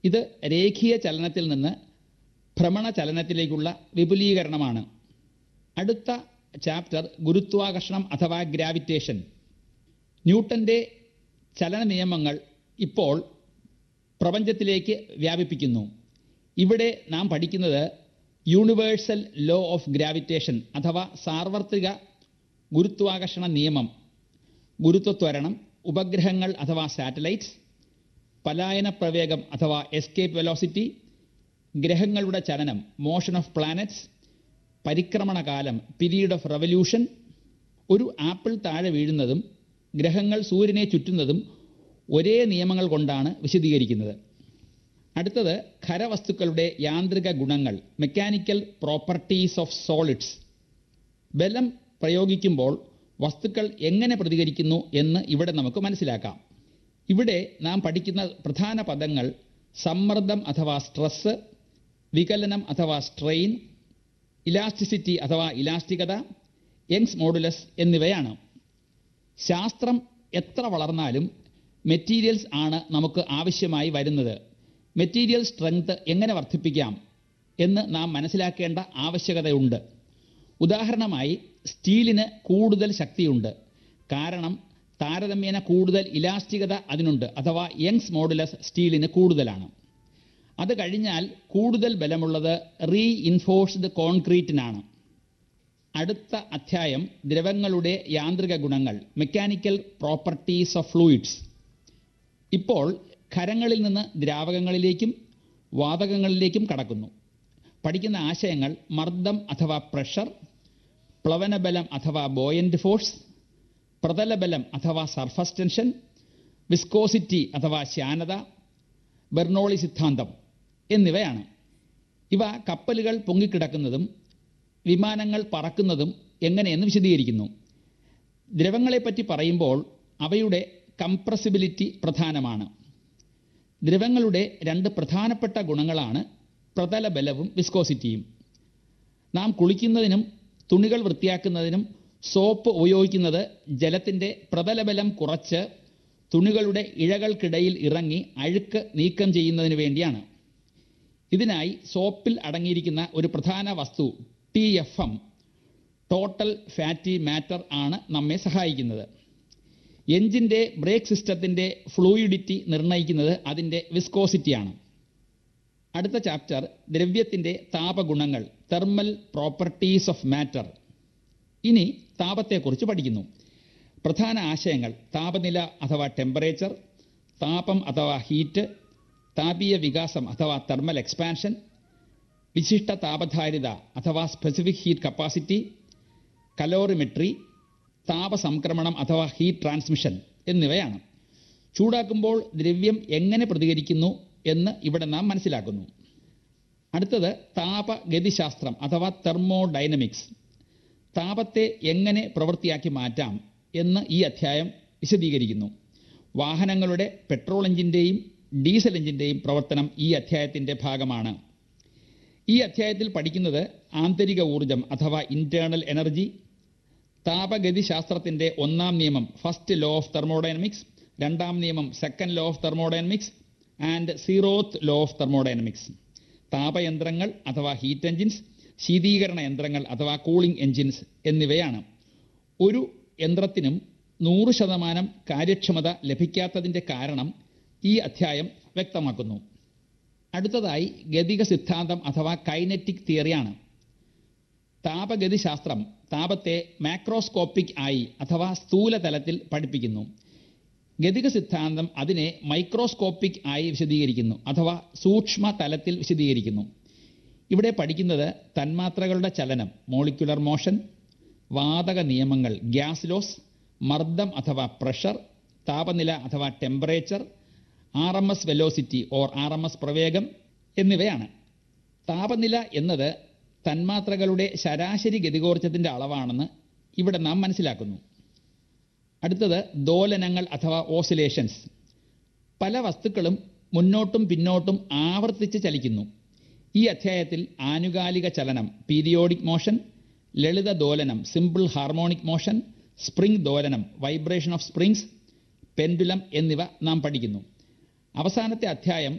ഇത് രേഖീയ ചലനത്തിൽ നിന്ന് ഭ്രമണ ചലനത്തിലേക്കുള്ള വിപുലീകരണമാണ് അടുത്ത ചാപ്റ്റർ ഗുരുത്വാകർഷണം അഥവാ ഗ്രാവിറ്റേഷൻ ന്യൂട്ടന്റെ ചലന നിയമങ്ങൾ ഇപ്പോൾ പ്രപഞ്ചത്തിലേക്ക് വ്യാപിപ്പിക്കുന്നു ഇവിടെ നാം പഠിക്കുന്നത് യൂണിവേഴ്സൽ ലോ ഓഫ് ഗ്രാവിറ്റേഷൻ അഥവാ സാർവത്രിക ഗുരുത്വാകർഷണ നിയമം ഗുരുത്വത്വരണം ഉപഗ്രഹങ്ങൾ അഥവാ സാറ്റലൈറ്റ്സ് പലായന പ്രവേഗം അഥവാ എസ്കേപ്പ് വെലോസിറ്റി ഗ്രഹങ്ങളുടെ ചലനം മോഷൻ ഓഫ് പ്ലാനറ്റ്സ് പരിക്രമണ കാലം പീരീഡ് ഓഫ് റവല്യൂഷൻ ഒരു ആപ്പിൾ താഴെ വീഴുന്നതും ഗ്രഹങ്ങൾ സൂര്യനെ ചുറ്റുന്നതും ഒരേ നിയമങ്ങൾ കൊണ്ടാണ് വിശദീകരിക്കുന്നത് അടുത്തത് ഖരവസ്തുക്കളുടെ യാന്ത്രിക ഗുണങ്ങൾ മെക്കാനിക്കൽ പ്രോപ്പർട്ടീസ് ഓഫ് സോളിഡ്സ് ബലം പ്രയോഗിക്കുമ്പോൾ വസ്തുക്കൾ എങ്ങനെ പ്രതികരിക്കുന്നു എന്ന് ഇവിടെ നമുക്ക് മനസ്സിലാക്കാം ഇവിടെ നാം പഠിക്കുന്ന പ്രധാന പദങ്ങൾ സമ്മർദ്ദം അഥവാ സ്ട്രെസ് വികലനം അഥവാ സ്ട്രെയിൻ ഇലാസ്റ്റിസിറ്റി അഥവാ ഇലാസ്റ്റികത യങ്സ് മോഡുലസ് എന്നിവയാണ് ശാസ്ത്രം എത്ര വളർന്നാലും മെറ്റീരിയൽസ് ആണ് നമുക്ക് ആവശ്യമായി വരുന്നത് മെറ്റീരിയൽ സ്ട്രെങ്ത് എങ്ങനെ വർദ്ധിപ്പിക്കാം എന്ന് നാം മനസ്സിലാക്കേണ്ട ആവശ്യകതയുണ്ട് ഉദാഹരണമായി സ്റ്റീലിന് കൂടുതൽ ശക്തിയുണ്ട് കാരണം താരതമ്യേന കൂടുതൽ ഇലാസ്റ്റികത അതിനുണ്ട് അഥവാ യങ്സ് മോഡുലസ് സ്റ്റീലിന് കൂടുതലാണ് അത് കഴിഞ്ഞാൽ കൂടുതൽ ബലമുള്ളത് റീ ഇൻഫോഴ്സ്ഡ് കോൺക്രീറ്റിനാണ് അടുത്ത അധ്യായം ദ്രവങ്ങളുടെ യാന്ത്രിക ഗുണങ്ങൾ മെക്കാനിക്കൽ പ്രോപ്പർട്ടീസ് ഓഫ് ഫ്ലൂയിഡ്സ് ഇപ്പോൾ ഖരങ്ങളിൽ നിന്ന് ദ്രാവകങ്ങളിലേക്കും വാതകങ്ങളിലേക്കും കടക്കുന്നു പഠിക്കുന്ന ആശയങ്ങൾ മർദ്ദം അഥവാ പ്രഷർ പ്ലവനബലം അഥവാ ബോയന്റ് ഫോഴ്സ് പ്രതലബലം അഥവാ സർഫസ് ടെൻഷൻ വിസ്കോസിറ്റി അഥവാ ശാനത ബെർണോളി സിദ്ധാന്തം എന്നിവയാണ് ഇവ കപ്പലുകൾ പൊങ്ങിക്കിടക്കുന്നതും വിമാനങ്ങൾ പറക്കുന്നതും എങ്ങനെയെന്ന് വിശദീകരിക്കുന്നു ദ്രവങ്ങളെപ്പറ്റി പറയുമ്പോൾ അവയുടെ കംപ്രസിബിലിറ്റി പ്രധാനമാണ് ദ്രവങ്ങളുടെ രണ്ട് പ്രധാനപ്പെട്ട ഗുണങ്ങളാണ് പ്രതലബലവും വിസ്കോസിറ്റിയും നാം കുളിക്കുന്നതിനും തുണികൾ വൃത്തിയാക്കുന്നതിനും സോപ്പ് ഉപയോഗിക്കുന്നത് ജലത്തിൻ്റെ പ്രതലബലം കുറച്ച് തുണികളുടെ ഇഴകൾക്കിടയിൽ ഇറങ്ങി അഴുക്ക് നീക്കം ചെയ്യുന്നതിന് വേണ്ടിയാണ് ഇതിനായി സോപ്പിൽ അടങ്ങിയിരിക്കുന്ന ഒരു പ്രധാന വസ്തു T F M total fatty matter ആണ് നമ്മെ സഹായിക്കുന്നത് എഞ്ചിൻ്റെ ബ്രേക്ക് സിസ്റ്റത്തിൻ്റെ ഫ്ലൂയിഡിറ്റി നിർണ്ണയിക്കുന്നത് അതിൻ്റെ വിസ്കോസിറ്റിയാണ് അടുത്ത ചാപ്റ്റർ ദ്രവ്യത്തിൻ്റെ താപഗുണങ്ങൾ തെർമൽ പ്രോപ്പർട്ടീസ് ഓഫ് മാറ്റർ ഇനി താപത്തെക്കുറിച്ച് പഠിക്കുന്നു പ്രധാന ആശയങ്ങൾ താപനില അഥവാ ടെമ്പറേച്ചർ താപം അഥവാ ഹീറ്റ് താപീയ വികാസം അഥവാ തെർമൽ എക്സ്പാൻഷൻ വിശിഷ്ട താപധാരിത അഥവാ സ്പെസിഫിക് ഹീറ്റ് കപ്പാസിറ്റി കലോറിമെട്രി താപസംക്രമണം അഥവാ ഹീറ്റ് ട്രാൻസ്മിഷൻ എന്നിവയാണ് ചൂടാക്കുമ്പോൾ ദ്രവ്യം എങ്ങനെ പ്രതികരിക്കുന്നു എന്ന് ഇവിടെ നാം മനസ്സിലാക്കുന്നു അടുത്തത് താപഗതിശാസ്ത്രം അഥവാ തെർമോഡൈനമിക്സ് താപത്തെ എങ്ങനെ പ്രവൃത്തിയാക്കി മാറ്റാം എന്ന് ഈ അധ്യായം വിശദീകരിക്കുന്നു വാഹനങ്ങളുടെ പെട്രോൾ എഞ്ചിൻ്റെയും ഡീസൽ എഞ്ചിൻ്റെയും പ്രവർത്തനം ഈ അധ്യായത്തിൻ്റെ ഭാഗമാണ് ഈ അധ്യായത്തിൽ പഠിക്കുന്നത് ആന്തരിക ഊർജം അഥവാ ഇന്റേണൽ എനർജി താപഗതി ശാസ്ത്രത്തിന്റെ ഒന്നാം നിയമം ഫസ്റ്റ് ലോ ഓഫ് തെർമോഡൈനമിക്സ് രണ്ടാം നിയമം second law of thermodynamics and zeroth law of thermodynamics താപയന്ത്രങ്ങൾ അഥവാ ഹീറ്റ് എഞ്ചിൻസ് ശീതീകരണ യന്ത്രങ്ങൾ അഥവാ കൂളിംഗ് എഞ്ചിൻസ് എന്നിവയാണ് ഒരു യന്ത്രത്തിനും നൂറ് ശതമാനം കാര്യക്ഷമത ലഭിക്കാത്തതിൻ്റെ കാരണം ഈ അധ്യായം വ്യക്തമാക്കുന്നു അടുത്തതായി ഗതിക സിദ്ധാന്തം അഥവാ കൈനറ്റിക് തിയറിയാണ് താപഗതി ശാസ്ത്രം താപത്തെ മാക്രോസ്കോപ്പിക് ആയി അഥവാ സ്ഥൂല തലത്തിൽ പഠിപ്പിക്കുന്നു ഗതിക സിദ്ധാന്തം അതിനെ മൈക്രോസ്കോപ്പിക് ആയി വിശദീകരിക്കുന്നു അഥവാ സൂക്ഷ്മ തലത്തിൽ വിശദീകരിക്കുന്നു ഇവിടെ പഠിക്കുന്നത് തന്മാത്രകളുടെ ചലനം മോളിക്കുലർ മോഷൻ വാതക നിയമങ്ങൾ ഗ്യാസ് ലോസ് മർദ്ദം അഥവാ പ്രഷർ താപനില അഥവാ temperature R M S velocity or R M S പ്രവേഗം എന്നിവയാണ് താപനില എന്നത് തന്മാത്രകളുടെ ശരാശരി ഗതികോർജ്ജത്തിൻ്റെ അളവാണെന്ന് ഇവിടെ നാം മനസ്സിലാക്കുന്നു അടുത്തത് ദോലനങ്ങൾ അഥവാ ഓസിലേഷൻസ് പല വസ്തുക്കളും മുന്നോട്ടും പിന്നോട്ടും ആവർത്തിച്ച് ചലിക്കുന്നു ഈ അധ്യായത്തിൽ ആനുകാലിക ചലനം പീരിയോഡിക് മോഷൻ ലളിത ദോലനം സിമ്പിൾ ഹാർമോണിക് മോഷൻ സ്പ്രിംഗ് ദോലനം വൈബ്രേഷൻ ഓഫ് സ്പ്രിങ്സ് പെൻഡുലം എന്നിവ നാം പഠിക്കുന്നു അവസാനത്തെ അധ്യായം